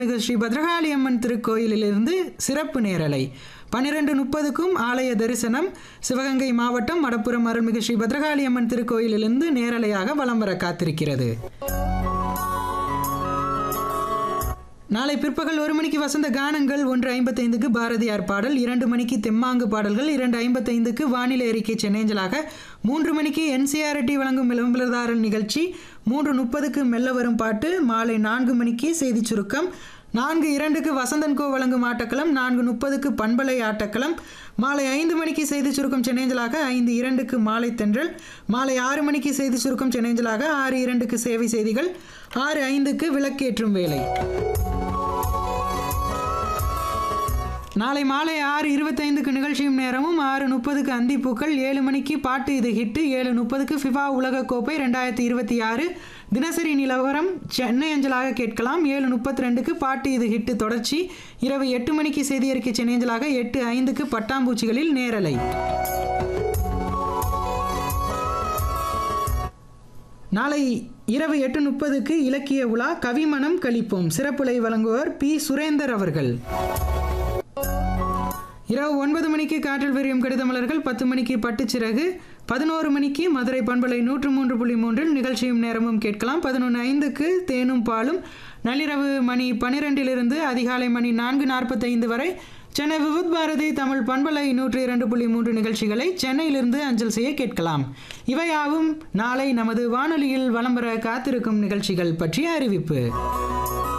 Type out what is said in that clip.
மிகு ஸ்ரீ பத்ரகாளி அம்மன் திருக்கோயிலிலிருந்து சிறப்பு நேரலை பன்னிரெண்டு முப்பதுக்கும் ஆலய தரிசனம் சிவகங்கை மாவட்டம் மடப்புறம் அருள்மிகு ஸ்ரீ பத்ரகாளி அம்மன் திருக்கோயிலிலிருந்து நேரலையாக வலம் வர காத்திருக்கிறது நாளை பிற்பகல் ஒரு மணிக்கு வசந்த கானங்கள் ஒன்று ஐம்பத்தைந்துக்கு பாரதியார் பாடல் இரண்டு மணிக்கு தெம்மாங்கு பாடல்கள் இரண்டு ஐம்பத்தைந்துக்கு வானிலை அறிக்கை சென்னேஞ்சலாக மூன்று மணிக்கு என்சிஆர்டி வழங்கும் விளம்பரதாரர் நிகழ்ச்சி மூன்று முப்பதுக்கு மெல்ல வரும் பாட்டு மாலை நான்கு மணிக்கு செய்திச் சுருக்கம் நான்கு இரண்டுக்கு வசந்தன்கோ வழங்கும் ஆட்டக்களம் நான்கு முப்பதுக்கு பண்பலை ஆட்டக்களம் மாலை ஐந்து மணிக்கு செய்திச் சுருக்கம் சென்னேஞ்சலாக ஐந்து இரண்டுக்கு மாலை தென்றல் மாலை ஆறு மணிக்கு செய்திச் சுருக்கம் சென்னேஞ்சலாக ஆறு இரண்டுக்கு சேவை செய்திகள் ஆறு ஐந்துக்கு விளக்கேற்றும் வேலை நாளை மாலை ஆறு இருபத்தைந்துக்கு நிகழ்ச்சியும் நேரமும் ஆறு முப்பதுக்கு அந்திப்பூக்கள் ஏழு மணிக்கு பாட்டு இது ஹிட்டு ஏழு முப்பதுக்கு ஃபிஃபா உலகக்கோப்பை ரெண்டாயிரத்தி இருபத்தி ஆறு தினசரி நிலவரம் சென்னை அஞ்சலாக கேட்கலாம் ஏழு முப்பத்தி ரெண்டுக்கு பாட்டு இது ஹிட்டு தொடர்ச்சி இரவு எட்டு மணிக்கு செய்தி அறிக்கை சென்னை அஞ்சலாக எட்டு ஐந்துக்கு பட்டாம்பூச்சிகளில் நேரலை நாளை இரவு எட்டு முப்பதுக்கு இலக்கிய உலா கவிமணம் கழிப்போம் சிறப்புலை வழங்குவர் பி சுரேந்தர் அவர்கள் இரவு ஒன்பது மணிக்கு காற்றில் விரியும் கடிதமலர்கள் பத்து மணிக்கு பட்டுச்சிறகு பதினோரு மணிக்கு மதுரை பண்பலை நூற்று மூன்று புள்ளி மூன்றில் நிகழ்ச்சியும் நேரமும் கேட்கலாம் பதினொன்று ஐந்துக்கு தேனும் பாலும் நள்ளிரவு மணி பன்னிரெண்டிலிருந்து அதிகாலை மணி நான்கு நாற்பத்தைந்து வரை சென்னை விபுத் பாரதி தமிழ் பண்பலை நூற்றி இரண்டு புள்ளி மூன்று நிகழ்ச்சிகளை சென்னையிலிருந்து அஞ்சல் செய்ய கேட்கலாம் இவையாவும் நாளை நமது வானொலியில் வலம் வர காத்திருக்கும் நிகழ்ச்சிகள் பற்றிய அறிவிப்பு